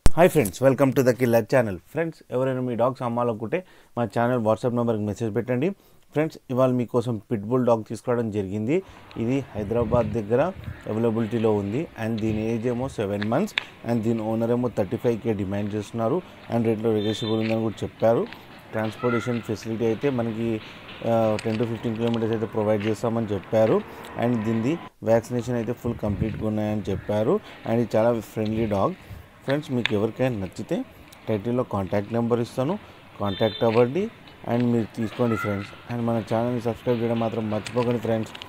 hi friends welcome to the killer channel friends ఎవరైనా మీ dogs అమ్మాలనుకుంటే మా ఛానల్ వాట్సాప్ నెంబర్కి మెసేజ్ పెట్టండి ఫ్రెండ్స్ ఇవాళ మీకోసం పిట్బుల్ డాగ్ తీసుకురావడం జరిగింది ఇది హైదరాబాద్ దగ్గర అవైలబిలిటీలో ఉంది అండ్ దీని ఏజ్ ఏమో సెవెన్ మంత్స్ అండ్ దీని ఓనర్ ఏమో థర్టీ ఫైవ్ కే డిమాండ్ చేస్తున్నారు అండ్ రేట్లో రెగ్యులేషన్ ఉందని కూడా చెప్పారు ట్రాన్స్పోర్టేషన్ ఫెసిలిటీ అయితే మనకి టెన్ టు ఫిఫ్టీన్ కిలోమీటర్స్ అయితే ప్రొవైడ్ చేస్తామని చెప్పారు అండ్ దీనిది వ్యాక్సినేషన్ అయితే ఫుల్ కంప్లీట్గా ఉన్నాయని చెప్పారు అండ్ ఇది చాలా ఫ్రెండ్లీ డాగ్ ఫ్రెండ్స్ మీకు ఎవరికైనా నచ్చితే టైటిల్లో కాంటాక్ట్ నెంబర్ ఇస్తాను కాంటాక్ట్ అవ్వండి అండ్ మీరు తీసుకోండి ఫ్రెండ్స్ అండ్ మన ఛానల్ని సబ్స్క్రైబ్ చేయడం మాత్రం మర్చిపోకండి ఫ్రెండ్స్